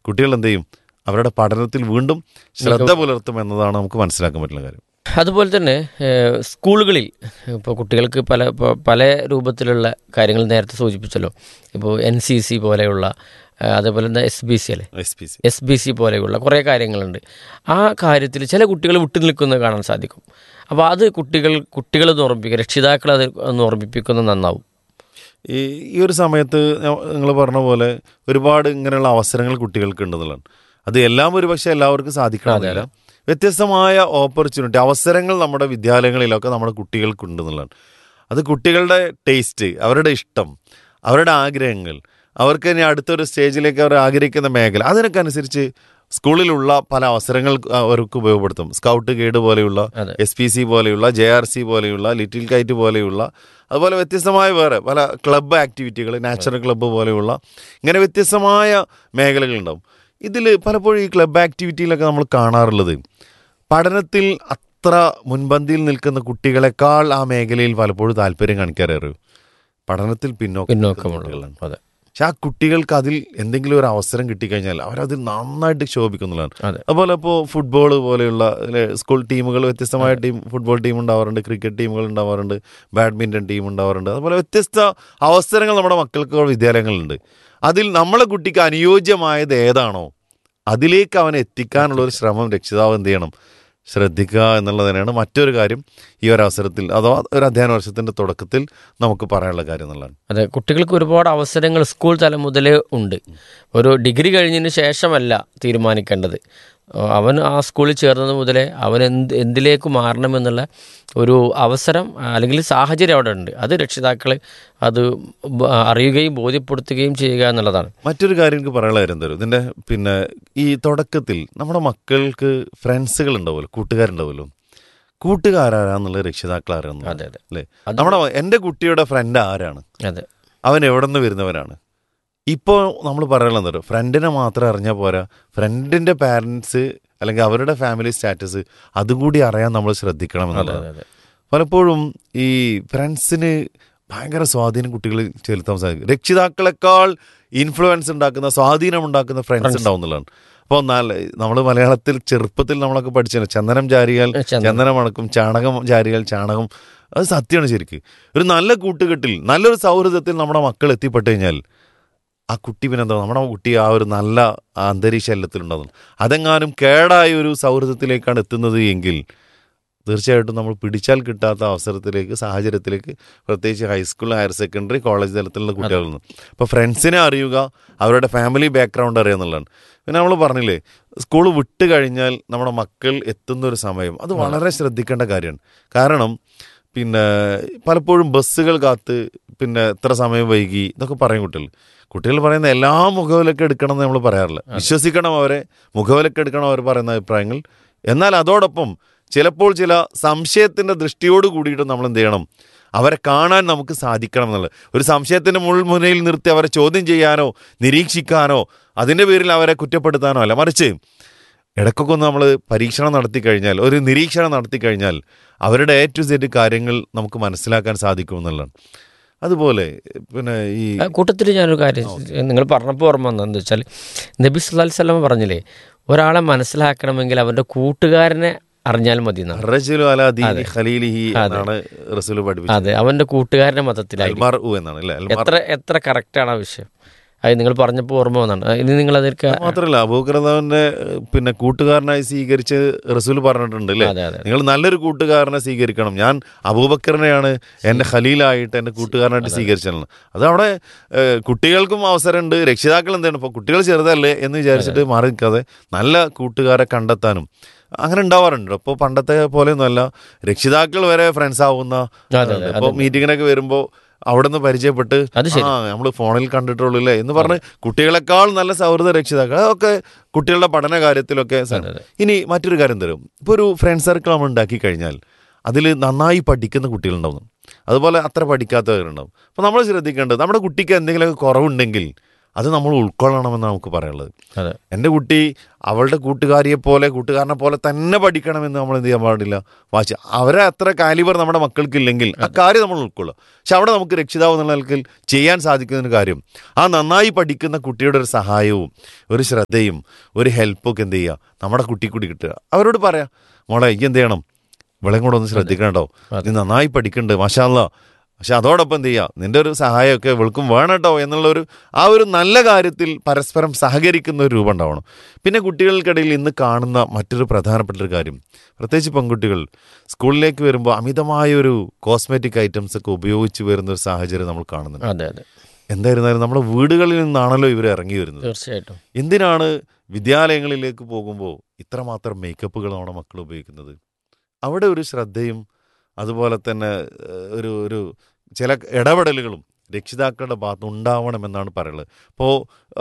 കുട്ടികൾ എന്ത് ചെയ്യും അവരുടെ പഠനത്തിൽ വീണ്ടും ശ്രദ്ധ പുലർത്തും എന്നതാണ് നമുക്ക് മനസ്സിലാക്കാൻ പറ്റുന്ന കാര്യം അതുപോലെ തന്നെ ഏഹ്, സ്കൂളുകളിൽ ഇപ്പോൾ കുട്ടികൾക്ക് പല പ- പല രൂപത്തിലുള്ള കാര്യങ്ങൾ നേരത്തെ സൂചിപ്പിച്ചല്ലോ ഇപ്പോൾ എൻ സി സി പോലെയുള്ള ഏഹ്, അതേപോലെ തന്നെ എസ് ബി സി അല്ലേ S P C S B C പോലെയുള്ള കുറേ കാര്യങ്ങളുണ്ട് ആ കാര്യത്തിൽ ചില കുട്ടികൾ വിട്ടു നിൽക്കുന്നത് കാണാൻ സാധിക്കും അപ്പോൾ അത് കുട്ടികൾ കുട്ടികളൊന്ന് ഓർമ്മിപ്പിക്കുക രക്ഷിതാക്കൾ അത് ഒന്ന് ഓർമ്മിപ്പിക്കുന്നത് നന്നാവും ഈ ഈ ഒരു സമയത്ത് നിങ്ങൾ പറഞ്ഞ പോലെ ഒരുപാട് ഇങ്ങനെയുള്ള അവസരങ്ങൾ കുട്ടികൾക്ക് ഉണ്ടെന്നുള്ളതാണ് അത് എല്ലാം ഒരു പക്ഷേ എല്ലാവർക്കും സാധിക്കണമെന്നില്ല വ്യത്യസ്തമായ ഓപ്പർച്യൂണിറ്റി അവസരങ്ങൾ നമ്മുടെ വിദ്യാലയങ്ങളിലൊക്കെ നമ്മുടെ കുട്ടികൾക്ക് ഉണ്ടെന്നുള്ളതാണ് അത് കുട്ടികളുടെ ടേസ്റ്റ് അവരുടെ ഇഷ്ടം അവരുടെ ആഗ്രഹങ്ങൾ അവർക്ക് ഇനി അടുത്തൊരു സ്റ്റേജിലേക്ക് അവർ ആഗ്രഹിക്കുന്ന മേഖല അതിനൊക്കെ അനുസരിച്ച് സ്കൂളിലുള്ള പല അവസരങ്ങൾ അവർക്ക് ഉപയോഗപ്പെടുത്തും സ്കൗട്ട് ഗൈഡ് പോലെയുള്ള അതെ. എസ് പി സി പോലെയുള്ള ജെ ആർ സി പോലെയുള്ള ലിറ്റിൽ കൈറ്റ് പോലെയുള്ള അതുപോലെ വ്യത്യസ്തമായ വേറെ പല ക്ലബ്ബ് ആക്ടിവിറ്റികൾ നാച്ചുറൽ ക്ലബ്ബ് പോലെയുള്ള ഇങ്ങനെ വ്യത്യസ്തമായ മേഖലകളുണ്ടാവും ഇതിൽ പലപ്പോഴും ഈ ക്ലബ്ബ് ആക്ടിവിറ്റിയിലൊക്കെ നമ്മൾ കാണാറുള്ളത് പഠനത്തിൽ അത്ര മുൻപന്തിയിൽ നിൽക്കുന്ന കുട്ടികളെക്കാൾ ആ മേഖലയിൽ പലപ്പോഴും താല്പര്യം കാണിക്കാറേറെ പഠനത്തിൽ പിന്നോക്കം നിൽക്കുന്ന പിന്നോക്കമുള്ള കുട്ടികളാണ് അതെ പക്ഷെ ആ കുട്ടികൾക്ക് അതിൽ എന്തെങ്കിലും ഒരു അവസരം കിട്ടിക്കഴിഞ്ഞാൽ അവരതിൽ നന്നായിട്ട് ശോഭിക്കുന്നുള്ളതാണ് അതെ അതുപോലെ ഇപ്പോൾ ഫുട്ബോൾ പോലെയുള്ള അല്ലെ, സ്കൂൾ ടീമുകൾ വ്യത്യസ്തമായ ടീം ഫുട്ബോൾ ടീം ഉണ്ടാവാറുണ്ട് ക്രിക്കറ്റ് ടീമുകൾ ഉണ്ടാവാറുണ്ട് ബാഡ്മിൻ്റൺ ടീം ഉണ്ടാവാറുണ്ട് അതുപോലെ വ്യത്യസ്ത അവസരങ്ങൾ നമ്മുടെ മക്കൾക്ക് വിദ്യാലയങ്ങളുണ്ട് അതിൽ നമ്മളെ കുട്ടിക്ക് അനുയോജ്യമായത് ഏതാണോ അതിലേക്ക് അവനെ എത്തിക്കാനുള്ള ഒരു ശ്രമം രക്ഷിതാവ് എന്ത് ചെയ്യണം ശ്രദ്ധിക്കുക എന്നുള്ളത് തന്നെയാണ് മറ്റൊരു കാര്യം ഈ ഒരു അവസരത്തിൽ അഥവാ ഒരു അധ്യയന വർഷത്തിൻ്റെ തുടക്കത്തിൽ നമുക്ക് പറയാനുള്ള കാര്യം എന്നുള്ളതാണ് അതെ കുട്ടികൾക്ക് ഒരുപാട് അവസരങ്ങൾ സ്കൂൾ തലം മുതലേ ഉണ്ട് ഒരു ഡിഗ്രി കഴിഞ്ഞതിന് ശേഷമല്ല തീരുമാനിക്കേണ്ടത് ആ, അവൻ ആ സ്കൂളിൽ ചേർന്നത് മുതലേ അവൻ എന്ത് എന്തിലേക്ക് മാറണമെന്നുള്ള ഒരു അവസരം ആ, അല്ലെങ്കിൽ സാഹചര്യം അവിടെ ഉണ്ട് അത് രക്ഷിതാക്കൾ അത് ബ- അറിയുകയും ബോധ്യപ്പെടുത്തുകയും ചെയ്യുക എന്നുള്ളതാണ് മറ്റൊരു കാര്യം എനിക്ക് പറയാനുള്ള കാര്യം തരും ഇതിന്റെ പിന്നെ ഈ തുടക്കത്തിൽ നമ്മുടെ മക്കൾക്ക് ഫ്രണ്ട്സുകൾ ഉണ്ടാവുമല്ലോ കൂട്ടുകാരുണ്ടാവുമല്ലോ കൂട്ടുകാരാരാന്നുള്ള രക്ഷിതാക്കൾ ആരാന്ന് അതെ അതെ അല്ലേ അത് നമ്മുടെ എൻ്റെ കുട്ടിയുടെ ഫ്രണ്ട് ആരാണ് അതെ അവൻ എവിടെ നിന്ന് വരുന്നവരാണ് ഇപ്പോൾ നമ്മൾ പറയാനുള്ള തരും ഫ്രണ്ടിനെ മാത്രം അറിഞ്ഞാൽ പോരാ ഫ്രണ്ടിൻ്റെ പാരൻസ് അല്ലെങ്കിൽ അവരുടെ ഫാമിലി സ്റ്റാറ്റസ് അതുകൂടി അറിയാൻ നമ്മൾ ശ്രദ്ധിക്കണം അതെ എന്നുള്ളത് അതെ അതെ പലപ്പോഴും ഈ ഫ്രണ്ട്സിന് ഭയങ്കര സ്വാധീനം കുട്ടികൾ ചെലുത്താൻ സാധിക്കും രക്ഷിതാക്കളെക്കാൾ ഇൻഫ്ലുവൻസ് ഉണ്ടാക്കുന്ന സ്വാധീനം ഉണ്ടാക്കുന്ന ഫ്രണ്ട്സ് ഉണ്ടാവും എന്നുള്ളതാണ് അപ്പോൾ എന്നാൽ നമ്മൾ മലയാളത്തിൽ ചെറുപ്പത്തിൽ നമ്മളൊക്കെ പഠിച്ചല്ലോ ചന്ദനം ജാരിയാൽ ചന്ദനം. ചന്ദനം മണക്കും ചാണകം ജാരിയാൽ ചാണകം അത് സത്യമാണ് ശരിക്ക് ഒരു നല്ല കൂട്ടുകെട്ടിൽ നല്ലൊരു സൗഹൃദത്തിൽ നമ്മുടെ മക്കൾ എത്തിപ്പെട്ടു കഴിഞ്ഞാൽ ആ കുട്ടി പിന്നെ എന്താ നമ്മുടെ കുട്ടി ആ ഒരു നല്ല അന്തരീക്ഷ എല്ലത്തിലുണ്ടാകുന്നു അതെങ്ങാനും കേടായ ഒരു സൗഹൃദത്തിലേക്കാണ് എത്തുന്നത് എങ്കിൽ തീർച്ചയായിട്ടും നമ്മൾ പിടിച്ചാൽ കിട്ടാത്ത അവസരത്തിലേക്ക് സാഹചര്യത്തിലേക്ക് പ്രത്യേകിച്ച് ഹൈസ്കൂൾ ഹയർ സെക്കൻഡറി കോളേജ് തലത്തിലുള്ള കുട്ടികളിൽ നിന്ന് അപ്പോൾ ഫ്രണ്ട്സിനെ അറിയുക അവരുടെ ഫാമിലി ബാക്ക്ഗ്രൗണ്ട് അറിയുക എന്നുള്ളതാണ് പിന്നെ നമ്മൾ പറഞ്ഞില്ലേ സ്കൂൾ വിട്ട് കഴിഞ്ഞാൽ നമ്മുടെ മക്കൾ എത്തുന്ന ഒരു സമയം അത് വളരെ ശ്രദ്ധിക്കേണ്ട കാര്യമാണ് കാരണം പിന്നെ പലപ്പോഴും ബസ്സുകൾ കാത്ത് പിന്നെ എത്ര സമയം വൈകി ഇതൊക്കെ പറയും കുട്ടികൾ കുട്ടികൾ പറയുന്ന എല്ലാ മുഖവിലൊക്കെ എടുക്കണം എന്ന് നമ്മൾ പറയാറില്ല വിശ്വസിക്കണം അവരെ മുഖവിലൊക്കെ എടുക്കണം അവർ പറയുന്ന അഭിപ്രായങ്ങൾ എന്നാൽ അതോടൊപ്പം ചിലപ്പോൾ ചില സംശയത്തിന്റെ ദൃഷ്ടിയോട് കൂടിയിട്ട് നമ്മൾ എന്ത് ചെയ്യണം അവരെ കാണാൻ നമുക്ക് സാധിക്കണം എന്നുള്ളത് ഒരു സംശയത്തിന്റെ മുൾമുനയിൽ നിർത്തി അവരെ ചോദ്യം ചെയ്യാനോ നിരീക്ഷിക്കാനോ അതിൻ്റെ പേരിൽ അവരെ കുറ്റപ്പെടുത്താനോ അല്ല മറിച്ച് ഇടയ്ക്കൊക്കെ ഒന്ന് നമ്മൾ പരീക്ഷണം നടത്തി കഴിഞ്ഞാൽ ഒരു നിരീക്ഷണം നടത്തി കഴിഞ്ഞാൽ അവരുടെ എ ടു സെഡ് കാര്യങ്ങൾ നമുക്ക് മനസ്സിലാക്കാൻ സാധിക്കും എന്നുള്ളതാണ് അതുപോലെ പിന്നെ ഈ ആ കൂട്ടത്തിൽ ഞാനൊരു കാര്യം നിങ്ങൾ പറഞ്ഞപ്പോൾ ഓർമ്മ വന്നത് എന്താ വെച്ചാൽ നബി സുല്ലാ സ്വലം പറഞ്ഞില്ലേ ഒരാളെ മനസ്സിലാക്കണമെങ്കിൽ അവൻ്റെ കൂട്ടുകാരനെ അറിഞ്ഞാൽ മതി എന്നാണ് റജുലു അലാ ദീനി ഖലീലിഹി എന്നാണ് റസൂൽ പഠിപ്പിച്ചത് അതെ അവൻ്റെ കൂട്ടുകാരൻ്റെ മതത്തിലായി അൽമാർ ഉ എന്നാണ് അല്ലേ അൽമാർ എത്ര എത്ര കറക്റ്റാണ് ആ വിഷയം അത് നിങ്ങൾ പറഞ്ഞപ്പോൾ ഓർമ്മ വന്നാണ് ഇനി നിങ്ങൾ അതിലേക്ക് മാത്രമല്ല അബൂക്കറദാവിന്റെ പിന്നെ കൂട്ടുകാരനായി സ്വീകരിച്ച് റസൂൽ പറഞ്ഞിട്ടുണ്ട് അല്ലേ അതെ അതെ നിങ്ങൾ നല്ലൊരു കൂട്ടുകാരനെ സ്വീകരിക്കണം ഞാൻ അബൂബക്കറിനെയാണ് എൻ്റെ ഖലീലായിട്ട് എൻ്റെ കൂട്ടുകാരനായിട്ട് സ്വീകരിച്ചത് അത് അവിടെ ഏഹ്, കുട്ടികൾക്കും അവസരമുണ്ട് രക്ഷിതാക്കൾ എന്താണ് ഇപ്പോൾ കുട്ടികൾ ചെറുതല്ലേ എന്ന് വിചാരിച്ചിട്ട് മാറി നിൽക്കാതെ നല്ല കൂട്ടുകാരെ കണ്ടെത്താനും അങ്ങനെ ഉണ്ടാവാറുണ്ട് അപ്പോൾ പണ്ടത്തെ പോലെയൊന്നുമല്ല രക്ഷിതാക്കൾ വരെ ഫ്രണ്ട്സ് ആവുന്ന അതെ, അതെ, ഇപ്പോൾ മീറ്റിങ്ങിനൊക്കെ വരുമ്പോൾ അവിടെ നിന്ന് പരിചയപ്പെട്ട് അത് ശരി. ആ നമ്മൾ ഫോണിൽ കണ്ടിട്ടുള്ളൂ അല്ലേ എന്ന് പറഞ്ഞ് കുട്ടികളെക്കാൾ നല്ല സൗഹൃദ രക്ഷിതാക്കൾ അതൊക്കെ കുട്ടികളുടെ പഠന കാര്യത്തിലൊക്കെ സ- അതെ, അതെ. ഇനി മറ്റൊരു കാര്യം തരും ഇപ്പോൾ ഒരു ഫ്രണ്ട് സർക്കിൾ നമ്മൾ ഉണ്ടാക്കി കഴിഞ്ഞാൽ അതിൽ നന്നായി പഠിക്കുന്ന കുട്ടികളുണ്ടാവും അതുപോലെ അത്ര പഠിക്കാത്തവരുണ്ടാവും അപ്പോൾ നമ്മൾ ശ്രദ്ധിക്കേണ്ടത് നമ്മുടെ കുട്ടിക്ക് എന്തെങ്കിലുമൊക്കെ കുറവുണ്ടെങ്കിൽ അത് നമ്മൾ ഉൾക്കൊള്ളണമെന്നാണ് നമുക്ക് പറയാനുള്ളത് അതെ എൻ്റെ കുട്ടി അവളുടെ കൂട്ടുകാരിയെ പോലെ കൂട്ടുകാരനെ പോലെ തന്നെ പഠിക്കണമെന്ന് നമ്മൾ എന്ത് ചെയ്യാൻ പാടില്ല വാശി അവരെ അത്ര കാലിബർ നമ്മുടെ മക്കൾക്കില്ലെങ്കിൽ ആ കാര്യം നമ്മൾ ഉൾക്കൊള്ളുക പക്ഷെ അവിടെ നമുക്ക് രക്ഷിതാവ് എന്നുള്ള നിലയ്ക്ക് ചെയ്യാൻ സാധിക്കുന്ന ഒരു കാര്യം ആ നന്നായി പഠിക്കുന്ന കുട്ടിയുടെ ഒരു സഹായവും ഒരു ശ്രദ്ധയും ഒരു ഹെൽപ്പൊക്കെ എന്ത് ചെയ്യുക നമ്മുടെ കുട്ടി കൂടി കിട്ടുക അവരോട് പറയാം മോളെ ഈ എന്ത് ചെയ്യണം ഇവളെയും കൂടെ ഒന്ന് ശ്രദ്ധിക്കണം കേട്ടോ നീ നന്നായി പഠിക്കുന്നുണ്ട് മാഷാല്ല പക്ഷെ അതോടൊപ്പം എന്ത് ചെയ്യുക നിന്റെ ഒരു സഹായമൊക്കെ ഇവൾക്കും വേണം കേട്ടോ എന്നുള്ളൊരു ആ ഒരു നല്ല കാര്യത്തിൽ പരസ്പരം സഹകരിക്കുന്ന ഒരു രൂപം ഉണ്ടാവണം പിന്നെ കുട്ടികൾക്കിടയിൽ ഇന്ന് കാണുന്ന മറ്റൊരു പ്രധാനപ്പെട്ട ഒരു കാര്യം പ്രത്യേകിച്ച് പെൺകുട്ടികൾ സ്കൂളിലേക്ക് വരുമ്പോൾ അമിതമായ ഒരു കോസ്മെറ്റിക് ഐറ്റംസ് ഒക്കെ ഉപയോഗിച്ച് വരുന്ന ഒരു സാഹചര്യം നമ്മൾ കാണുന്നുണ്ട് അതെ അതെ എന്തായിരുന്നാലും നമ്മുടെ വീടുകളിൽ നിന്നാണല്ലോ ഇവർ ഇറങ്ങി വരുന്നത് തീർച്ചയായിട്ടും എന്തിനാണ് വിദ്യാലയങ്ങളിലേക്ക് പോകുമ്പോൾ ഇത്രമാത്രം മേക്കപ്പുകൾ നമ്മുടെ മക്കൾ ഉപയോഗിക്കുന്നത് അവിടെ ഒരു ശ്രദ്ധയും അതുപോലെ തന്നെ ഏഹ്, ഒരു ഒരു ചില ഇടപെടലുകളും രക്ഷിതാക്കളുടെ ഭാഗത്ത് ഉണ്ടാവണമെന്നാണ് പറയുന്നത് ഇപ്പോൾ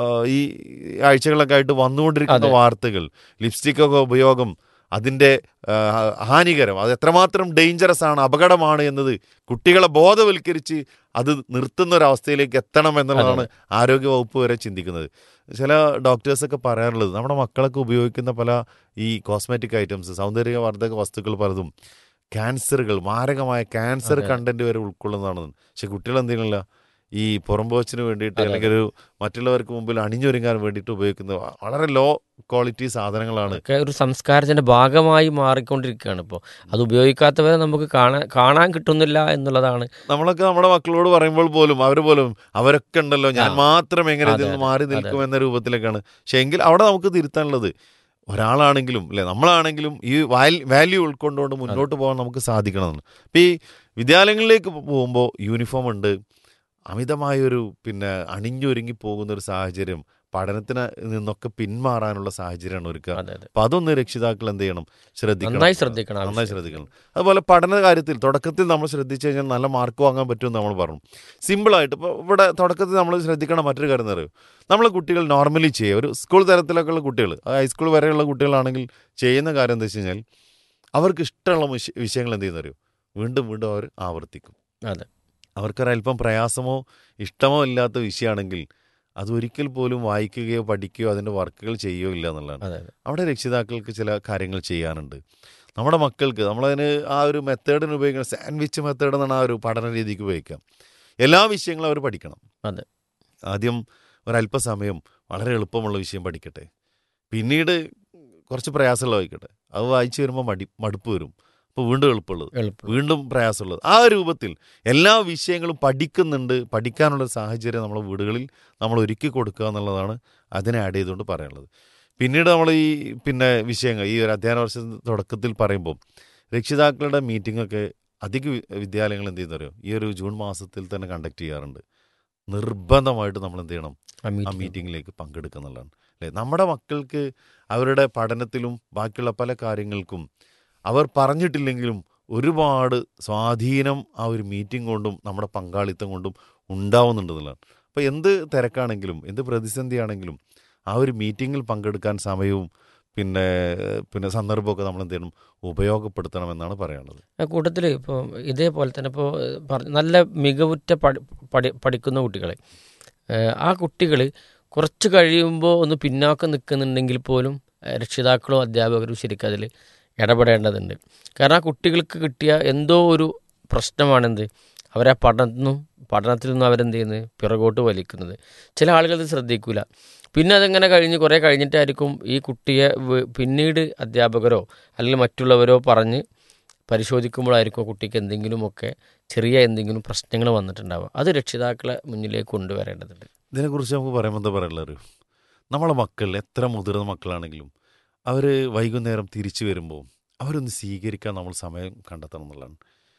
ഈ ആഴ്ചകളൊക്കെ ആയിട്ട് വന്നുകൊണ്ടിരിക്കുന്ന അതെ. വാർത്തകൾ ലിപ്സ്റ്റിക്കൊക്കെ ഉപയോഗം അതിൻ്റെ ആ, ഹാനികരം അത് എത്രമാത്രം ഡേഞ്ചറസ് ആണ് അപകടമാണ് എന്നത് കുട്ടികളെ ബോധവൽക്കരിച്ച് അത് നിർത്തുന്ന ഒരു അവസ്ഥയിലേക്ക് എത്തണം എന്നുള്ളതാണ് ആരോഗ്യ വകുപ്പ് വരെ ചിന്തിക്കുന്നത് ചില ഡോക്ടേഴ്സൊക്കെ പറയാറുള്ളത് നമ്മുടെ മക്കളൊക്കെ ഉപയോഗിക്കുന്ന പല ഈ കോസ്മെറ്റിക് ഐറ്റംസ് സൗന്ദര്യവർദ്ധക വസ്തുക്കൾ പലതും ക്യാൻസറുകൾ മാരകമായ ക്യാൻസർ കണ്ടന്റ് വരെ ഉൾക്കൊള്ളുന്നതാണ് പക്ഷെ കുട്ടികൾ എന്തെങ്കിലുമില്ല ഈ പുറംപോച്ചിന് വേണ്ടിയിട്ട് അല്ലെങ്കിൽ ഒരു മറ്റുള്ളവർക്ക് മുമ്പിൽ അണിഞ്ഞൊരുങ്ങാൻ വേണ്ടിയിട്ട് ഉപയോഗിക്കുന്ന വളരെ ലോ ക്വാളിറ്റി സാധനങ്ങളാണ് ഒക്കെ ഒരു സംസ്കാരത്തിന്റെ ഭാഗമായി മാറിക്കൊണ്ടിരിക്കുകയാണ് ഇപ്പോൾ അത് ഉപയോഗിക്കാത്തവരെ നമുക്ക് കാണാൻ കാണാൻ കിട്ടുന്നില്ല എന്നുള്ളതാണ് നമ്മളൊക്കെ നമ്മുടെ മക്കളോട് പറയുമ്പോൾ പോലും അവർ പോലും അവരൊക്കെ ഉണ്ടല്ലോ ഞാൻ ആ. മാത്രം എങ്ങനെ ഇതിൽ അതെ, നിന്ന് അതെ, മാറി അതെ. നിൽക്കും എന്ന രൂപത്തിലേക്കാണ് പക്ഷെ എങ്കിൽ അവിടെ നമുക്ക് തിരുത്താനുള്ളത് ഒരാളാണെങ്കിലും അല്ലെ നമ്മളാണെങ്കിലും ഈ വാല്യൂ ഉൾക്കൊണ്ടുകൊണ്ട് മുന്നോട്ട് പോകാൻ നമുക്ക് സാധിക്കണമെന്ന് ഇപ്പം ഈ വിദ്യാലയങ്ങളിലേക്ക് പോകുമ്പോൾ യൂണിഫോം ഉണ്ട് അമിതമായൊരു പിന്നെ അണിഞ്ഞൊരുങ്ങി പോകുന്ന ഒരു സാഹചര്യം പഠനത്തിന് നിന്നൊക്കെ പിന്മാറാനുള്ള സാഹചര്യമാണ് ഒരുക്കുക അതെ അതെ അപ്പൊ അതൊന്ന് രക്ഷിതാക്കൾ എന്ത് ചെയ്യണം ശ്രദ്ധിക്കണം നന്നായി ശ്രദ്ധിക്കണം ആ നന്നായി വിഷയം. ശ്രദ്ധിക്കണം അതുപോലെ പഠന കാര്യത്തിൽ തുടക്കത്തിൽ നമ്മൾ ശ്രദ്ധിച്ചു കഴിഞ്ഞാൽ നല്ല മാർക്ക് വാങ്ങാൻ പറ്റുമെന്ന് നമ്മൾ പറഞ്ഞു സിമ്പിളായിട്ട് ഇപ്പോൾ ഇവിടെ തുടക്കത്തിൽ നമ്മൾ ശ്രദ്ധിക്കണം മറ്റൊരു കാര്യം എന്ന് അറിയോ നമ്മൾ കുട്ടികൾ നോർമലി ചെയ്യുക ഒരു സ്കൂൾ തലത്തിലൊക്കെ ഉള്ള കുട്ടികൾ ഹൈസ്കൂൾ വരെയുള്ള കുട്ടികളാണെങ്കിൽ ചെയ്യുന്ന കാര്യം എന്താ വെച്ച് കഴിഞ്ഞാൽ അവർക്ക് ഇഷ്ടമുള്ള വിഷ- വിഷയങ്ങൾ എന്ത് ചെയ്യുന്ന അറിയോ വീണ്ടും വീണ്ടും അവർ ആവർത്തിക്കും അതെ അവർക്കൊരല്പം പ്രയാസമോ ഇഷ്ടമോ ഇല്ലാത്ത വിഷയമാണെങ്കിൽ അതൊരിക്കൽ പോലും വായിക്കുകയോ പഠിക്കുകയോ അതിൻ്റെ വർക്കുകൾ ചെയ്യുകയോ ഇല്ല എന്നുള്ളതാണ് അതെ അതെ അവിടെ രക്ഷിതാക്കൾക്ക് ചില കാര്യങ്ങൾ ചെയ്യാനുണ്ട് നമ്മുടെ മക്കൾക്ക് നമ്മളതിന് ആ ഒരു മെത്തേഡിന് ഉപയോഗിക്കുന്ന സാൻഡ്വിച്ച് മെത്തേഡ് എന്നാണ് ആ ഒരു പഠന രീതിക്ക് ഉപയോഗിക്കാം എല്ലാ വിഷയങ്ങളും അവർ പഠിക്കണം അതെ. ആദ്യം ഒരല്പസമയം വളരെ എളുപ്പമുള്ള വിഷയം പഠിക്കട്ടെ പിന്നീട് കുറച്ച് പ്രയാസമുള്ള വായിക്കട്ടെ അത് വായിച്ചു വരുമ്പോൾ മടി മടുപ്പ് വരും അപ്പോൾ വീണ്ടും എളുപ്പമുള്ളത് എളുപ്പം വീണ്ടും പ്രയാസമുള്ളത് ആ രൂപത്തിൽ എല്ലാ വിഷയങ്ങളും പഠിക്കുന്നുണ്ട് പഠിക്കാനുള്ള ഒരു സാഹചര്യം നമ്മുടെ വീടുകളിൽ നമ്മൾ ഒരുക്കി കൊടുക്കുക എന്നുള്ളതാണ് അതിനെ ആഡ് ചെയ്തുകൊണ്ട് പറയാനുള്ളത് പിന്നീട് നമ്മൾ ഈ പിന്നെ വിഷയങ്ങൾ ഈ ഒരു അധ്യയന വർഷത്തിന്റെ തുടക്കത്തിൽ പറയുമ്പോൾ രക്ഷിതാക്കളുടെ മീറ്റിംഗ് ഒക്കെ അധിക വി- വിദ്യാലയങ്ങൾ എന്ത് ചെയ്യുന്നറിയോ ഈ ഒരു ജൂൺ മാസത്തിൽ തന്നെ കണ്ടക്ട് ചെയ്യാറുണ്ട് നിർബന്ധമായിട്ട് നമ്മൾ എന്ത് ചെയ്യണം ആ ആ മീറ്റിംഗ് മീറ്റിങ്ങിലേക്ക് പങ്കെടുക്കുന്നുള്ളതാണ് അല്ലേ നമ്മുടെ മക്കൾക്ക് അവരുടെ പഠനത്തിലും ബാക്കിയുള്ള പല കാര്യങ്ങൾക്കും അവർ പറഞ്ഞിട്ടില്ലെങ്കിലും ഒരുപാട് സ്വാധീനം ആ ഒരു മീറ്റിംഗ് കൊണ്ടും നമ്മുടെ പങ്കാളിത്തം കൊണ്ടും ഉണ്ടാവുന്നുണ്ടെന്നുള്ളതാണ് അപ്പോൾ എന്ത് തിരക്കാണെങ്കിലും എന്ത് പ്രതിസന്ധിയാണെങ്കിലും ആ ഒരു മീറ്റിങ്ങിൽ പങ്കെടുക്കാൻ സമയവും പിന്നെ പിന്നെ സന്ദർഭമൊക്കെ നമ്മൾ എന്ത് ചെയ്യണം ഉപയോഗപ്പെടുത്തണമെന്നാണ് പറയാനുള്ളത് ആ കൂട്ടത്തിൽ ഇപ്പോൾ ഇതേപോലെ തന്നെ ഇപ്പോൾ പറഞ്ഞ നല്ല മികവുറ്റ പഠി പഠി പഠിക്കുന്ന കുട്ടികളെ ഏഹ് ആ കുട്ടികൾ കുറച്ച് കഴിയുമ്പോൾ ഒന്ന് പിന്നാക്കം നിൽക്കുന്നുണ്ടെങ്കിൽ പോലും ഏഹ് രക്ഷിതാക്കളും അധ്യാപകരും ശരിക്കും അതിൽ ഇടപെടേണ്ടതുണ്ട് കാരണം ആ കുട്ടികൾക്ക് കിട്ടിയ എന്തോ ഒരു പ്രശ്നമാണെന്ത് അവരെ പഠനത്തിൽ നിന്നും പഠനത്തിൽ നിന്നും അവരെന്ത് ചെയ്യുന്നത് പിറകോട്ട് വലിക്കുന്നത് ചില ആളുകൾ ഇത് ശ്രദ്ധിക്കില്ല പിന്നെ അതെങ്ങനെ കഴിഞ്ഞ് കുറേ കഴിഞ്ഞിട്ടായിരിക്കും ഈ കുട്ടിയെ വ- പിന്നീട് അധ്യാപകരോ അല്ലെങ്കിൽ മറ്റുള്ളവരോ പറഞ്ഞ് പരിശോധിക്കുമ്പോഴായിരിക്കും ആ കുട്ടിക്ക് എന്തെങ്കിലുമൊക്കെ ചെറിയ എന്തെങ്കിലും പ്രശ്നങ്ങൾ വന്നിട്ടുണ്ടാവുക അത് രക്ഷിതാക്കളെ മുന്നിലേക്ക് കൊണ്ടുവരേണ്ടതുണ്ട് ഇതിനെക്കുറിച്ച് നമുക്ക് പറയുമ്പോൾ എന്താ പറയുള്ളത് അറിയോ? നമ്മളെ മക്കൾ എത്ര മുതിർന്ന മക്കളാണെങ്കിലും അവർ വൈകുന്നേരം തിരിച്ചു വരുമ്പോൾ അവരൊന്ന് സ്വീകരിക്കാൻ നമ്മൾ സമയം കണ്ടെത്തണം എന്നുള്ളതാണ്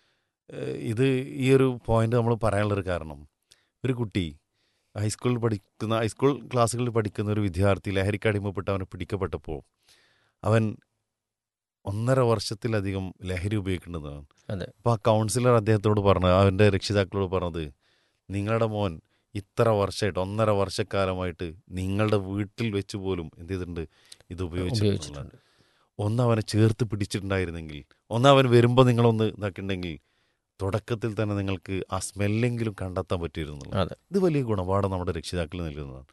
ഏഹ് ഇത് ഈ ഒരു പോയിന്റ് നമ്മൾ പറയാനുള്ളൊരു കാരണം ഒരു കുട്ടി ഹൈസ്കൂളിൽ പഠിക്കുന്ന ഹൈസ്കൂൾ ക്ലാസ്സുകളിൽ പഠിക്കുന്ന ഒരു വിദ്യാർത്ഥി ലഹരിക്ക് അടിമപ്പെട്ട് അവനെ പിടിക്കപ്പെട്ടപ്പോൾ അവൻ ഒന്നര വർഷത്തിലധികം ലഹരി ഉപയോഗിക്കേണ്ടതാണ് അതെ. അപ്പോൾ ആ കൗൺസിലർ അദ്ദേഹത്തോട് പറഞ്ഞു അവൻ്റെ രക്ഷിതാക്കളോട് പറഞ്ഞത് നിങ്ങളുടെ മോൻ ഇത്ര വർഷമായിട്ട് ഒന്നര വർഷക്കാലമായിട്ട് നിങ്ങളുടെ വീട്ടിൽ വെച്ച് പോലും എന്ത് ചെയ്തിട്ടുണ്ട് ഇത് ഉപയോഗിച്ചിട്ടുണ്ട് ഉപയോഗിച്ചിട്ടുണ്ട് ഒന്ന് അവനെ ചേർത്ത് പിടിച്ചിട്ടുണ്ടായിരുന്നെങ്കിൽ ഒന്ന് അവൻ വരുമ്പോൾ നിങ്ങളൊന്ന് ഇതാക്കിയിട്ടുണ്ടെങ്കിൽ തുടക്കത്തിൽ തന്നെ നിങ്ങൾക്ക് ആ സ്മെല്ലെങ്കിലും കണ്ടെത്താൻ പറ്റിയിരുന്നു അതെ ഇത് വലിയ ഗുണപാഠം നമ്മുടെ രക്ഷിതാക്കൾ നൽകുന്നതാണ്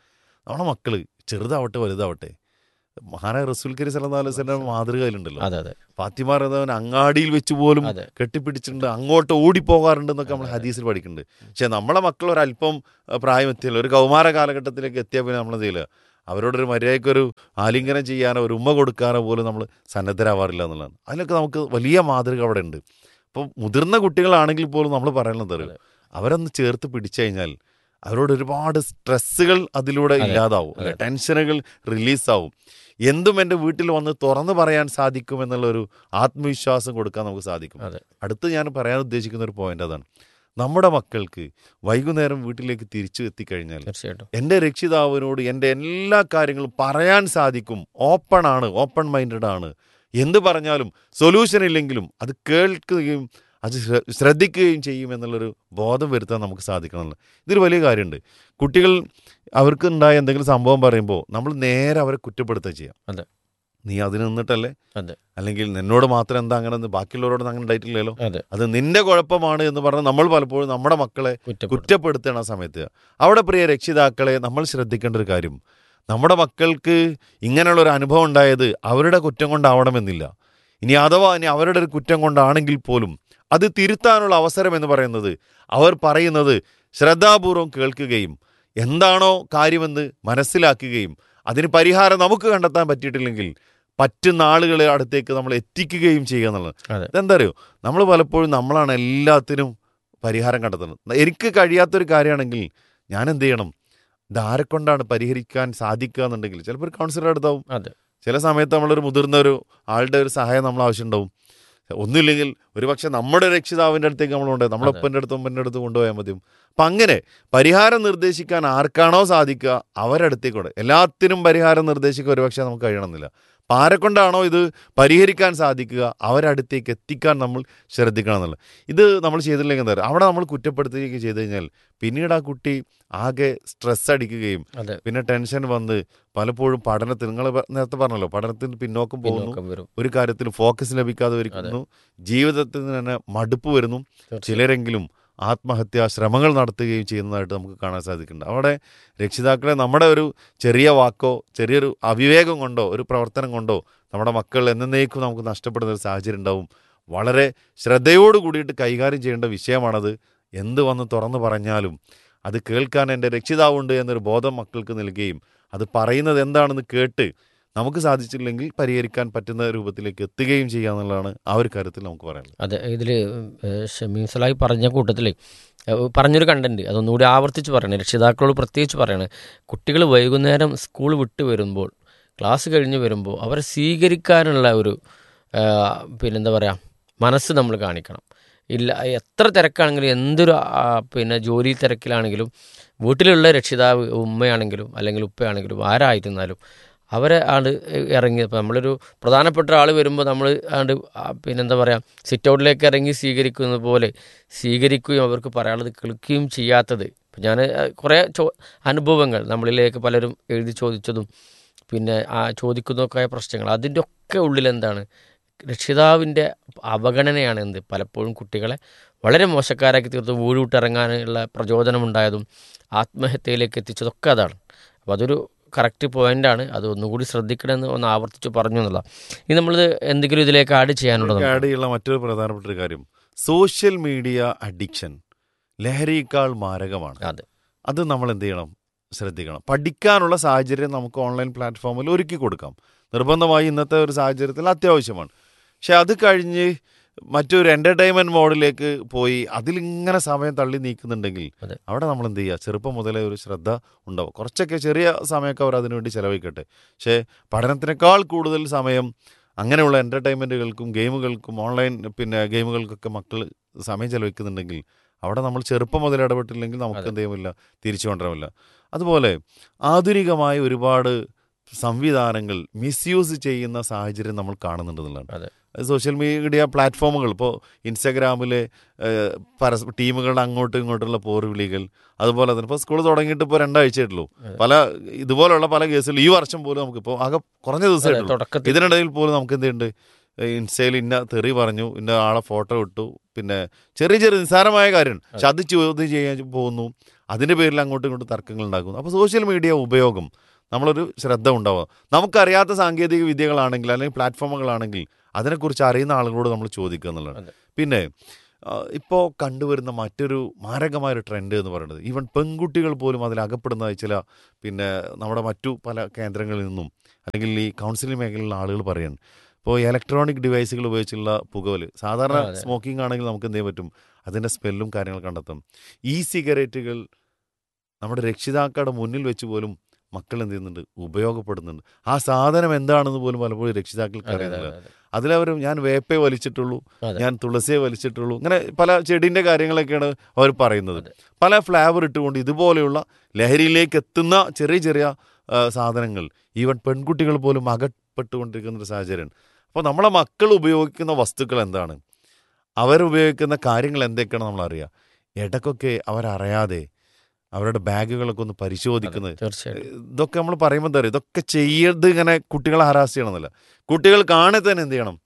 നമ്മുടെ മക്കള് ചെറുതാവട്ടെ വലുതാവട്ടെ മഹാനായ റസൂൽ കരി സല്ലല്ലാഹു അലൈഹി വസല്ലം മാതൃക അതിലുണ്ടല്ലോ അതെ അതെ ഫാത്തിമാർ എന്നവൻ അങ്ങാടിയിൽ വെച്ച് പോലും അതെ കെട്ടിപ്പിടിച്ചിട്ടുണ്ട് അങ്ങോട്ട് ഓടിപ്പോകാറുണ്ട് എന്നൊക്കെ നമ്മൾ ഹദീസിൽ പഠിക്കുന്നുണ്ട് പക്ഷെ നമ്മളെ മക്കൾ ഒരല്പം അഹ്, പ്രായം എത്തിയല്ലോ ഒരു കൗമാര കാലഘട്ടത്തിലേക്ക് എത്തിയാൽ പിന്നെ നമ്മൾ ചെയ്യില്ല അവരോടൊരു മര്യാദയ്ക്കൊരു ആലിംഗനം ചെയ്യാനോ ഒരു ഉമ്മ കൊടുക്കാനോ പോലും നമ്മൾ സന്നദ്ധരാവാറില്ല എന്നുള്ളതാണ് അതിലൊക്കെ നമുക്ക് വലിയ മാതൃക അവിടെ ഉണ്ട് അപ്പോൾ മുതിർന്ന കുട്ടികളാണെങ്കിൽ പോലും നമ്മൾ പറയുന്നത് അറിയും അവരൊന്ന് ചേർത്ത് പിടിച്ചു കഴിഞ്ഞാൽ അവരോട് ഒരുപാട് സ്ട്രെസ്സുകൾ അതിലൂടെ ഇല്ലാതാവും അല്ലെ ടെൻഷനുകൾ റിലീസാവും എന്തും എൻ്റെ വീട്ടിൽ വന്ന് തുറന്നു പറയാൻ സാധിക്കും എന്നുള്ളൊരു ആത്മവിശ്വാസം കൊടുക്കാൻ നമുക്ക് സാധിക്കും അതെ അടുത്ത് ഞാൻ പറയാൻ ഉദ്ദേശിക്കുന്ന ഒരു പോയിന്റ് അതാണ് നമ്മുടെ മക്കൾക്ക് വൈകുന്നേരം വീട്ടിലേക്ക് തിരിച്ചു എത്തിക്കഴിഞ്ഞാൽ തീർച്ചയായിട്ടും എൻ്റെ രക്ഷിതാവിനോട് എൻ്റെ എല്ലാ കാര്യങ്ങളും പറയാൻ സാധിക്കും ഓപ്പൺ ആണ് ഓപ്പൺ മൈൻഡഡ് ആണ് എന്ത് പറഞ്ഞാലും സൊല്യൂഷൻ ഇല്ലെങ്കിലും അത് കേൾക്കുകയും അത് ശ്ര- ശ്രദ്ധിക്കുകയും ചെയ്യും എന്നുള്ളൊരു ബോധം വരുത്താൻ നമുക്ക് സാധിക്കണമല്ലോ ഇതൊരു വലിയ കാര്യമുണ്ട് കുട്ടികൾ അവർക്ക് ഉണ്ടായ എന്തെങ്കിലും സംഭവം പറയുമ്പോൾ നമ്മൾ നേരെ അവരെ കുറ്റപ്പെടുത്തുക ചെയ്യാം അതെ നീ അതിന് നിന്നിട്ടല്ലേ അതെ അല്ലെങ്കിൽ നിന്നോട് മാത്രം എന്താ അങ്ങനെ ഒന്ന് ബാക്കിയുള്ളവരോട് അങ്ങനെ ഉണ്ടായിട്ടില്ലല്ലോ അതെ അത് നിന്റെ കുഴപ്പമാണ് എന്ന് പറഞ്ഞ് നമ്മൾ പലപ്പോഴും നമ്മുടെ മക്കളെ കുറ്റപ്പെടുത്തും കുറ്റപ്പെടുത്തണ ആ സമയത്ത് അവിടെ പ്രിയ രക്ഷിതാക്കളെ നമ്മൾ ശ്രദ്ധിക്കേണ്ട ഒരു കാര്യം നമ്മുടെ മക്കൾക്ക് ഇങ്ങനെയുള്ള ഒരു അനുഭവം ഉണ്ടായത് അവരുടെ കുറ്റം കൊണ്ടാവണമെന്നില്ല ഇനി അഥവാ ഇനി അവരുടെ ഒരു കുറ്റം കൊണ്ടാണെങ്കിൽ പോലും അത് തിരുത്താനുള്ള അവസരം എന്ന് പറയുന്നത് അവർ പറയുന്നത് ശ്രദ്ധാപൂർവം കേൾക്കുകയും എന്താണോ കാര്യമെന്ന് മനസ്സിലാക്കുകയും അതിന് പരിഹാരം നമുക്ക് കണ്ടെത്താൻ പറ്റിയിട്ടില്ലെങ്കിൽ പറ്റുന്ന ആളുകളെ അടുത്തേക്ക് നമ്മൾ എത്തിക്കുകയും ചെയ്യുക എന്നുള്ളത് അതെ ഇതെന്താ അറിയോ നമ്മൾ പലപ്പോഴും നമ്മളാണ് എല്ലാത്തിനും പരിഹാരം കണ്ടെത്തുന്നത് എനിക്ക് കഴിയാത്തൊരു കാര്യമാണെങ്കിൽ ഞാൻ എന്ത് ചെയ്യണം ഇത് ആരെ കൊണ്ടാണ് പരിഹരിക്കാൻ സാധിക്കുക എന്നുണ്ടെങ്കിൽ ചിലപ്പോൾ ഒരു കൗൺസിലർ അടുത്താവും അതെ ചില സമയത്ത് നമ്മളൊരു മുതിർന്ന ഒരു ആളുടെ ഒരു സഹായം നമ്മൾ ആവശ്യമുണ്ടാവും ഒന്നുമില്ലെങ്കിൽ ഒരുപക്ഷെ നമ്മുടെ രക്ഷിതാവിൻ്റെ അടുത്തേക്ക് നമ്മൾ കൊണ്ടുപോയി നമ്മുടെ അതെ. ഒപ്പൻ്റെ അടുത്തും ഉമ്മൻ്റെ അടുത്തും കൊണ്ടുപോയാൽ മതിയും അപ്പം അങ്ങനെ പരിഹാരം നിർദ്ദേശിക്കാൻ ആർക്കാണോ സാധിക്കുക അവരടുത്തേക്കൂടെ എല്ലാത്തിനും പരിഹാരം നിർദ്ദേശിക്കുക ഒരുപക്ഷെ നമുക്ക് കഴിയണമെന്നില്ല അപ്പം ആരെക്കൊണ്ടാണോ ഇത് പരിഹരിക്കാൻ സാധിക്കുക അവരടുത്തേക്ക് എത്തിക്കാൻ നമ്മൾ ശ്രദ്ധിക്കണം എന്നുള്ളത് ഇത് നമ്മൾ ചെയ്തില്ലെങ്കിൽ എന്താ പറയുക അവിടെ നമ്മൾ കുറ്റപ്പെടുത്തുകയൊക്കെ ചെയ്ത് കഴിഞ്ഞാൽ പിന്നീട് ആ കുട്ടി ആകെ സ്ട്രെസ് അടിക്കുകയും അതെ പിന്നെ ടെൻഷൻ വന്ന് പലപ്പോഴും പഠനത്തിൽ നിങ്ങൾ നേരത്തെ പറഞ്ഞല്ലോ പഠനത്തിന് പിന്നോക്കം പോകുന്നു പിന്നോക്കം വരും ഒരു കാര്യത്തിൽ ഫോക്കസ് ലഭിക്കാതെ വരിക്കുന്നു ജീവിതത്തിൽ നിന്ന് തന്നെ മടുപ്പ് വരുന്നു തീർച്ചയായും. ചിലരെങ്കിലും ആത്മഹത്യാ ശ്രമങ്ങൾ നടത്തുകയും ചെയ്യുന്നതായിട്ട് നമുക്ക് കാണാൻ സാധിക്കുന്നുണ്ട് അവിടെ രക്ഷിതാക്കളെ നമ്മുടെ ഒരു ചെറിയ വാക്കോ ചെറിയൊരു അവിവേകം കൊണ്ടോ ഒരു പ്രവർത്തനം കൊണ്ടോ നമ്മുടെ മക്കൾ എന്നേക്കും നമുക്ക് നഷ്ടപ്പെടുന്ന ഒരു സാഹചര്യം ഉണ്ടാവും വളരെ ശ്രദ്ധയോട് കൂടിയിട്ട് കൈകാര്യം ചെയ്യേണ്ട വിഷയമാണത് എന്ത് വന്ന് തുറന്നു പറഞ്ഞാലും അത് കേൾക്കാൻ എൻ്റെ രക്ഷിതാവുണ്ട് എന്നൊരു ബോധം മക്കൾക്ക് നൽകുകയും അത് പറയുന്നത് എന്താണെന്ന് കേട്ട് നമുക്ക് സാധിച്ചില്ലെങ്കിൽ പരിഹരിക്കാൻ പറ്റുന്ന രൂപത്തിലേക്ക് എത്തുകയും ചെയ്യുക എന്നുള്ളതാണ് ആ ഒരു കാര്യത്തിൽ നമുക്ക് പറയാനുള്ളത് അതെ ഇതിൽ ഷമീം സലാഹി പറഞ്ഞ കൂട്ടത്തിൽ പറഞ്ഞൊരു കണ്ടന്റ് അതൊന്നുകൂടി ആവർത്തിച്ച് പറയണേ രക്ഷിതാക്കളോട് പ്രത്യേകിച്ച് പറയണേ കുട്ടികൾ വൈകുന്നേരം സ്കൂൾ വിട്ട് വരുമ്പോൾ ക്ലാസ് കഴിഞ്ഞ് വരുമ്പോൾ അവരെ സ്വീകരിക്കാനുള്ള ഒരു ആ, പിന്നെന്താ പറയുക മനസ്സ് നമ്മൾ കാണിക്കണം ഇല്ല എത്ര തിരക്കാണെങ്കിലും എന്തൊരു ആ, പിന്നെ ജോലി തിരക്കിലാണെങ്കിലും വീട്ടിലുള്ള രക്ഷിതാവ് ഉമ്മയാണെങ്കിലും അല്ലെങ്കിൽ ഉപ്പയാണെങ്കിലും ആരായിരുന്നാലും അവരെ ആണ്ട് ഇറങ്ങി ഇപ്പം നമ്മളൊരു പ്രധാനപ്പെട്ട ആൾ വരുമ്പോൾ നമ്മൾ ആണ്ട് ആ പിന്നെന്താ പറയുക സിറ്റ് ഔട്ടിലേക്ക് ഇറങ്ങി സ്വീകരിക്കുന്നത് പോലെ സ്വീകരിക്കുകയും അവർക്ക് പറയാനുള്ളത് കേൾക്കുകയും ചെയ്യാത്തത് ഇപ്പം ഞാൻ കുറേ ചോ അനുഭവങ്ങൾ നമ്മളിലേക്ക് പലരും എഴുതി ചോദിച്ചതും പിന്നെ ആ ചോദിക്കുന്നതൊക്കെ പ്രശ്നങ്ങൾ അതിൻ്റെ ഒക്കെ ഉള്ളിൽ എന്താണ് രക്ഷിതാവിൻ്റെ അവഗണനയാണ് എന്ത് പലപ്പോഴും കുട്ടികളെ വളരെ മോശക്കാരാക്കി തീർത്ത് വീട് വിട്ടിറങ്ങാനുള്ള പ്രചോദനമുണ്ടായതും ആത്മഹത്യയിലേക്ക് എത്തിച്ചതൊക്കെ അതാണ് അപ്പോൾ അതൊരു കറക്റ്റ് പോയിന്റാണ് അത് ഒന്നുകൂടി ശ്രദ്ധിക്കണമെന്ന് ഒന്ന് ആവർത്തിച്ച് പറഞ്ഞു എന്നുള്ള ഇനി നമ്മൾ എന്തെങ്കിലും ഇതിലേക്ക് ആഡ് ചെയ്യാനുള്ളത് ആഡ് ചെയ്യാനുള്ള മറ്റൊരു പ്രധാനപ്പെട്ട ഒരു കാര്യം സോഷ്യൽ മീഡിയ അഡിക്ഷൻ ലഹരിയേക്കാൾ മാരകമാണ് അതെ അത് നമ്മൾ എന്ത് ചെയ്യണം ശ്രദ്ധിക്കണം പഠിക്കാനുള്ള സാഹചര്യം നമുക്ക് ഓൺലൈൻ പ്ലാറ്റ്ഫോമിൽ ഒരുക്കി കൊടുക്കാം നിർബന്ധമായി ഇന്നത്തെ ഒരു സാഹചര്യത്തിൽ അത്യാവശ്യമാണ് പക്ഷെ അത് കഴിഞ്ഞ് മറ്റൊരു എൻ്റർടൈൻമെൻറ്റ് മോഡിലേക്ക് പോയി അതിലിങ്ങനെ സമയം തള്ളി നീക്കുന്നുണ്ടെങ്കിൽ അതെ. അവിടെ നമ്മൾ എന്ത് ചെയ്യുക ചെറുപ്പം മുതലേ ഒരു ശ്രദ്ധ ഉണ്ടാവും കുറച്ചൊക്കെ ചെറിയ സമയമൊക്കെ അവർ അതിനുവേണ്ടി ചിലവഴിക്കട്ടെ പക്ഷേ പഠനത്തിനേക്കാൾ കൂടുതൽ സമയം അങ്ങനെയുള്ള എൻ്റർടൈൻമെൻറ്റുകൾക്കും ഗെയിമുകൾക്കും ഓൺലൈൻ പിന്നെ ഗെയിമുകൾക്കൊക്കെ മക്കൾ സമയം ചെലവഴിക്കുന്നുണ്ടെങ്കിൽ അവിടെ നമ്മൾ ചെറുപ്പം മുതൽ ഇടപെട്ടില്ലെങ്കിൽ നമുക്ക് അതെ. എന്ത് ചെയ്യുമില്ല തിരിച്ചു കൊണ്ടുവരാമില്ല അതുപോലെ ആധുനികമായ ഒരുപാട് സംവിധാനങ്ങൾ മിസ്യൂസ് ചെയ്യുന്ന സാഹചര്യം നമ്മൾ കാണുന്നുണ്ടെന്നുള്ളതാണ് അതെ സോഷ്യൽ മീഡിയ പ്ലാറ്റ്ഫോമുകൾ ഇപ്പോൾ ഇൻസ്റ്റാഗ്രാമിലെ ഏഹ്, പരസ്പ ടീമുകളുടെ അങ്ങോട്ടും ഇങ്ങോട്ടുള്ള പോർവിളികൾ അതുപോലെ തന്നെ ഇപ്പോൾ സ്കൂൾ തുടങ്ങിയിട്ട് ഇപ്പോൾ രണ്ടാഴ്ചയായിട്ടുള്ളൂ പല ഇതുപോലുള്ള പല കേസുകൾ ഈ വർഷം പോലും നമുക്കിപ്പോൾ ആകെ കുറഞ്ഞ അതെ ദിവസമായിട്ടുള്ളൂ തുടക്കത്തിൽ ഇതിനിടയിൽ പോലും നമുക്ക് എന്തുണ്ട് ഇൻസ്റ്റയിൽ ഇന്ന തെറി പറഞ്ഞു ഇന്ന ആളെ ഫോട്ടോ ഇട്ടു പിന്നെ ചെറിയ ചെറിയ നിസ്സാരമായ കാര്യമാണ് പക്ഷെ അത് ചോദ്യം ചെയ്യാൻ പോകുന്നു അതിൻ്റെ പേരിൽ അങ്ങോട്ടും ഇങ്ങോട്ടും തർക്കങ്ങൾ ഉണ്ടാക്കുന്നു അപ്പോൾ സോഷ്യൽ മീഡിയ ഉപയോഗം നമ്മളൊരു ശ്രദ്ധ ഉണ്ടാവുക നമുക്കറിയാത്ത സാങ്കേതിക വിദ്യകളാണെങ്കിൽ അല്ലെങ്കിൽ പ്ലാറ്റ്ഫോമുകളാണെങ്കിൽ അതിനെക്കുറിച്ച് അറിയുന്ന ആളുകളോട് നമ്മൾ ചോദിക്കുക എന്നുള്ളതാണ് അതെ. പിന്നെ ഇപ്പോൾ കണ്ടുവരുന്ന മറ്റൊരു മാരകമായൊരു ട്രെൻഡ് എന്ന് പറയുന്നത് ഈവൻ പെൺകുട്ടികൾ പോലും അതിൽ അകപ്പെടുന്നതായി ചില പിന്നെ നമ്മുടെ മറ്റു പല കേന്ദ്രങ്ങളിൽ നിന്നും അല്ലെങ്കിൽ ഈ കൗൺസിലിംഗ് മേഖലയിലുള്ള ആളുകൾ പറയാണ് ഇപ്പോൾ ഇലക്ട്രോണിക് ഡിവൈസുകൾ ഉപയോഗിച്ചുള്ള പുകവല് സാധാരണ ആ, അതെ. സ്മോക്കിംഗ് ആണെങ്കിൽ നമുക്ക് എന്ത് ചെയ്യാൻ പറ്റും അതിൻ്റെ സ്മെല്ലും കാര്യങ്ങൾ കണ്ടെത്തും ഈ സിഗരറ്റുകൾ നമ്മുടെ രക്ഷിതാക്കളുടെ മുന്നിൽ വെച്ച് പോലും മക്കൾ എന്ത് ചെയ്യുന്നുണ്ട് ഉപയോഗപ്പെടുന്നുണ്ട് ആ സാധനം എന്താണെന്ന് പോലും പലപ്പോഴും രക്ഷിതാക്കൾക്ക് അതെ, അറിയുന്നില്ല അതെ, അതെ. അതിലവർ ഞാൻ വേപ്പേ വലിച്ചിട്ടുള്ളൂ അതെ. ഞാൻ തുളസിയെ വലിച്ചിട്ടുള്ളൂ ഇങ്ങനെ പല ചെടീൻ്റെ കാര്യങ്ങളൊക്കെയാണ് അവർ പറയുന്നത് അതെ. പല ഫ്ലേവർ ഇട്ടുകൊണ്ട് ഇതുപോലെയുള്ള ലഹരിയിലേക്ക് എത്തുന്ന ചെറിയ ചെറിയ ആ, സാധനങ്ങൾ ഈവൻ പെൺകുട്ടികൾ പോലും അകപ്പെട്ടുകൊണ്ടിരിക്കുന്ന ഒരു സാഹചര്യമാണ് അപ്പോൾ നമ്മളെ മക്കൾ ഉപയോഗിക്കുന്ന വസ്തുക്കൾ എന്താണ് അവരുപയോഗിക്കുന്ന കാര്യങ്ങൾ എന്തൊക്കെയാണ് നമ്മൾ അറിയുക ഇടയ്ക്കൊക്കെ അവരറിയാതെ അവരുടെ ബാഗുകളൊക്കെ ഒന്ന് പരിശോധിക്കുന്നത് തീർച്ചയായിട്ടും ഇതൊക്കെ നമ്മൾ പറയുമ്പോൾ എന്താ പറയുക ഇതൊക്കെ ചെയ്യരുത് ഇങ്ങനെ കുട്ടികളെ ഹരാസ് ചെയ്യണമെന്നല്ല കുട്ടികൾ കാണെ തന്നെ എന്ത് ചെയ്യണം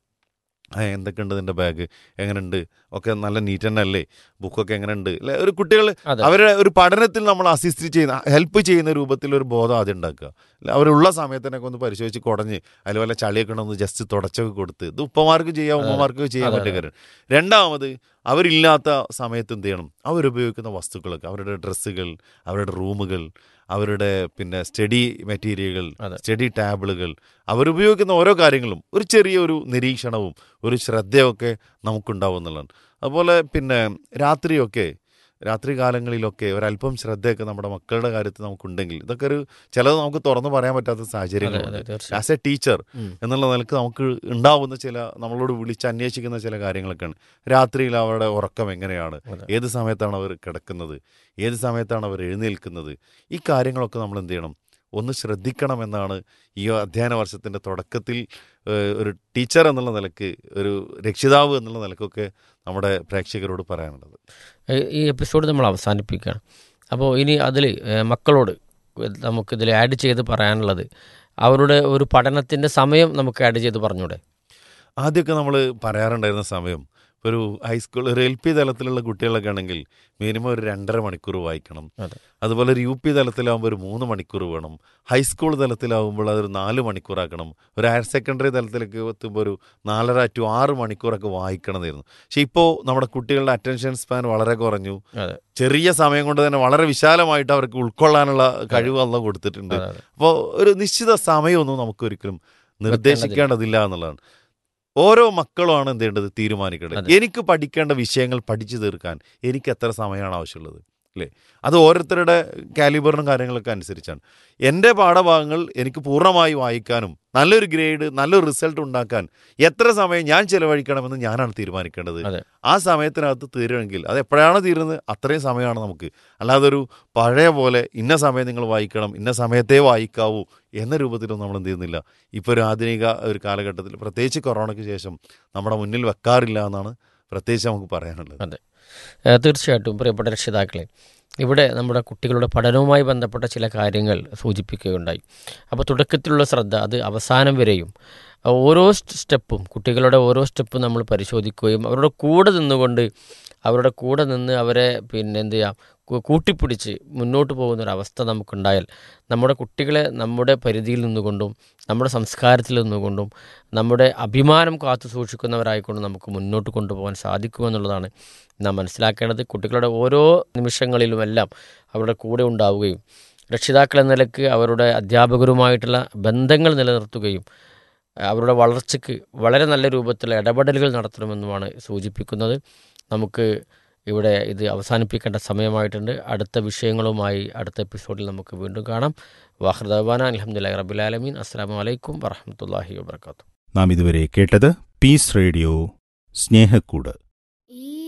ആ എന്തൊക്കെയുണ്ട് നിന്റെ ബാഗ് എങ്ങനെയുണ്ട് ഒക്കെ നല്ല നീറ്റ് തന്നെ അല്ലേ ബുക്കൊക്കെ എങ്ങനെയുണ്ട് അല്ലെ ഒരു കുട്ടികൾ അതെ. അവരുടെ ഒരു പഠനത്തിൽ നമ്മൾ അസിസ്റ്റ് ചെയ്യുന്ന ഹെൽപ്പ് ചെയ്യുന്ന രൂപത്തിൽ ഒരു ബോധം ആദ്യം ഉണ്ടാക്കുക അല്ല അവരുള്ള സമയത്തിനൊക്കെ ഒന്ന് പരിശോധിച്ച് കുടഞ്ഞ് അതിൽ വല്ല ചളിയൊക്കെ ഉണ്ടെന്ന് ജസ്റ്റ് തുടച്ചൊക്കെ കൊടുത്ത് ഇത് ഉപ്പമാർക്ക് ചെയ്യാം ഉമ്മമാർക്ക് ചെയ്യാൻ അതെ, പറ്റിയ അതെ. കാര്യം രണ്ടാമത് അവരില്ലാത്ത സമയത്ത് എന്ത് ചെയ്യണം അവരുപയോഗിക്കുന്ന വസ്തുക്കളൊക്കെ അവരുടെ ഡ്രസ്സുകൾ അവരുടെ റൂമുകൾ അവരുടെ പിന്നെ സ്റ്റഡി മെറ്റീരിയലുകൾ അതെ. സ്റ്റഡി ടാബിളുകൾ അവരുപയോഗിക്കുന്ന ഓരോ കാര്യങ്ങളും ഒരു ചെറിയൊരു നിരീക്ഷണവും ഒരു ശ്രദ്ധയൊക്കെ നമുക്കുണ്ടാവും എന്നുള്ളതാണ് അതുപോലെ പിന്നെ രാത്രിയൊക്കെ രാത്രി കാലങ്ങളിലൊക്കെ ഒരല്പം ശ്രദ്ധയൊക്കെ നമ്മുടെ മക്കളുടെ കാര്യത്തിൽ നമുക്കുണ്ടെങ്കിൽ ഇതൊക്കെ ഒരു ചിലത് നമുക്ക് തുറന്നു പറയാൻ പറ്റാത്ത അതെ അതെ സാഹചര്യങ്ങളുണ്ട് തീർച്ചയായും ആസ് എ ടീച്ചർ ഉം. എന്നുള്ള നിലക്ക് നമുക്ക് ഉണ്ടാവുന്ന ചില നമ്മളോട് വിളിച്ച് അന്വേഷിക്കുന്ന ചില കാര്യങ്ങളൊക്കെയാണ് രാത്രിയിൽ അവരുടെ ഉറക്കം എങ്ങനെയാണ് അതെ. ഏത് സമയത്താണ് അവർ കിടക്കുന്നത് ഏത് സമയത്താണ് അവർ എഴുന്നേൽക്കുന്നത് ഈ കാര്യങ്ങളൊക്കെ നമ്മൾ എന്ത് ചെയ്യണം ഒന്ന് ശ്രദ്ധിക്കണമെന്നാണ് ഈ അധ്യയന വർഷത്തിൻ്റെ തുടക്കത്തിൽ ഏഹ്, ഒരു ടീച്ചർ എന്നുള്ള നിലക്ക് ഒരു രക്ഷിതാവ് എന്നുള്ള നിലക്കൊക്കെ നമ്മുടെ പ്രേക്ഷകരോട് പറയാനുള്ളത് ഈ- ഈ എപ്പിസോഡ് നമ്മൾ അവസാനിപ്പിക്കുകയാണ് അപ്പോൾ ഇനി അതിൽ മക്കളോട് നമുക്കിതിൽ ആഡ് ചെയ്ത് പറയാനുള്ളത് അവരുടെ ഒരു പഠനത്തിൻ്റെ സമയം നമുക്ക് ആഡ് ചെയ്ത് പറഞ്ഞൂടെ ആദ്യമൊക്കെ നമ്മൾ പറയാറുണ്ടായിരുന്ന സമയം ഇപ്പോൾ ഒരു ഹൈസ്കൂൾ ഒരു എൽ പി തലത്തിലുള്ള കുട്ടികളൊക്കെ ആണെങ്കിൽ മിനിമം ഒരു രണ്ടര മണിക്കൂർ വായിക്കണം അതെ. അതുപോലെ ഒരു യു പി തലത്തിലാവുമ്പോൾ ഒരു മൂന്ന് മണിക്കൂർ വേണം ഹൈസ്കൂൾ തലത്തിലാവുമ്പോൾ അതൊരു നാല് മണിക്കൂറാക്കണം ഒരു ഹയർ സെക്കൻഡറി തലത്തിലേക്ക് എത്തുമ്പോൾ ഒരു നാലര ടു ആറ് മണിക്കൂറൊക്കെ വായിക്കണമെന്നായിരുന്നു പക്ഷേ ഇപ്പോൾ നമ്മുടെ കുട്ടികളുടെ അറ്റൻഷൻ സ്പാൻ വളരെ കുറഞ്ഞു അതെ ചെറിയ സമയം കൊണ്ട് തന്നെ വളരെ വിശാലമായിട്ട് അവർക്ക് ഉൾക്കൊള്ളാനുള്ള കഴിവ് അല്ല കൊടുത്തിട്ടുണ്ട് അതെ, അതെ. അപ്പോൾ ഒരു നിശ്ചിത സമയമൊന്നും നമുക്ക് ഒരിക്കലും നിർദ്ദേശിക്കേണ്ടതില്ല എന്നുള്ളതാണ് ഓരോ മക്കളുമാണ് എന്ത് ചെയ്യേണ്ടത് തീരുമാനിക്കേണ്ടത് അതെ. എനിക്ക് പഠിക്കേണ്ട വിഷയങ്ങൾ പഠിച്ചു തീർക്കാൻ എനിക്ക് എത്ര സമയമാണ് ആവശ്യമുള്ളത് അല്ലേ അത് ഓരോരുത്തരുടെ കാലിബറിനും കാര്യങ്ങളൊക്കെ അനുസരിച്ചാണ് എൻ്റെ പാഠഭാഗങ്ങൾ എനിക്ക് പൂർണ്ണമായി വായിക്കാനും നല്ലൊരു ഗ്രേഡ് നല്ലൊരു റിസൾട്ട് ഉണ്ടാക്കാൻ എത്ര സമയം ഞാൻ ചിലവഴിക്കണമെന്ന് ഞാനാണ് തീരുമാനിക്കേണ്ടത് അതെ. ആ സമയത്തിനകത്ത് തീരുമെങ്കിൽ അത് എപ്പോഴാണ് തീരുന്നത് അത്രയും സമയമാണ് നമുക്ക് അല്ലാതെ ഒരു പഴയ പോലെ ഇന്ന സമയം നിങ്ങൾ വായിക്കണം ഇന്ന സമയത്തേ വായിക്കാവൂ എന്ന രൂപത്തിലൊന്നും നമ്മൾ എന്ത് ചെയ്യുന്നില്ല ഇപ്പോൾ ഒരു ആധുനിക ഒരു കാലഘട്ടത്തിൽ പ്രത്യേകിച്ച് കൊറോണയ്ക്ക് ശേഷം നമ്മുടെ മുന്നിൽ വെക്കാറില്ല എന്നാണ് പ്രത്യേകിച്ച് നമുക്ക് പറയാനുള്ളത് അതെ ഏഹ് തീർച്ചയായിട്ടും പ്രിയപ്പെട്ട രക്ഷിതാക്കളെ ഇവിടെ നമ്മുടെ കുട്ടികളുടെ പഠനവുമായി ബന്ധപ്പെട്ട ചില കാര്യങ്ങൾ സൂചിപ്പിക്കുകയുണ്ടായി അപ്പോൾ തുടക്കത്തിലുള്ള ശ്രദ്ധ അത് അവസാനം വരെയും അഹ് ഓരോ സ്റ്റ് സ്റ്റെപ്പും കുട്ടികളുടെ ഓരോ സ്റ്റെപ്പും നമ്മൾ പരിശോധിക്കുകയും അവരുടെ കൂടെ നിന്നുകൊണ്ട് അവരുടെ കൂടെ നിന്ന് അവരെ പിന്നെ എന്ത് ചെയ്യാം കൂ- കൂട്ടിപ്പിടിച്ച് മുന്നോട്ട് പോകുന്ന ഒരു അവസ്ഥ നമുക്കുണ്ടായാൽ നമ്മുടെ കുട്ടികളെ നമ്മുടെ പരിധിയിൽ നിന്നുകൊണ്ടും നമ്മുടെ സംസ്കാരത്തിൽ നിന്നുകൊണ്ടും നമ്മുടെ അഭിമാനം കാത്തു സൂക്ഷിക്കുന്നവരായിക്കൊണ്ട് നമുക്ക് മുന്നോട്ട് കൊണ്ടുപോകാൻ സാധിക്കുമെന്നുള്ളതാണ് നാം മനസ്സിലാക്കേണ്ടത് കുട്ടികളുടെ ഓരോ നിമിഷങ്ങളിലുമെല്ലാം അവരുടെ കൂടെ ഉണ്ടാവുകയും രക്ഷിതാക്കൾ എന്ന നിലക്ക് അവരുടെ അധ്യാപകരുമായിട്ടുള്ള ബന്ധങ്ങൾ നിലനിർത്തുകയും അവരുടെ വളർച്ചയ്ക്ക് വളരെ നല്ല രൂപത്തിലുള്ള ഇടപെടലുകൾ നടത്തണമെന്നുമാണ് സൂചിപ്പിക്കുന്നത് നമുക്ക് ഇവിടെ ഇത് അവസാനിപ്പിക്കേണ്ട സമയമായിട്ടുണ്ട് അടുത്ത വിഷയങ്ങളുമായി അടുത്ത എപ്പിസോഡിൽ നമുക്ക് വീണ്ടും കാണാം വാഹൃദാന അലഹമുല്ലാ റബുലാലമീൻ അസ്സാം വലൈക്കും വറഹമത്തല്ലാഹി വാബർക്കാത്തു നാം ഇതുവരെ കേട്ടത് പീസ് റേഡിയോ സ്നേഹക്കൂട്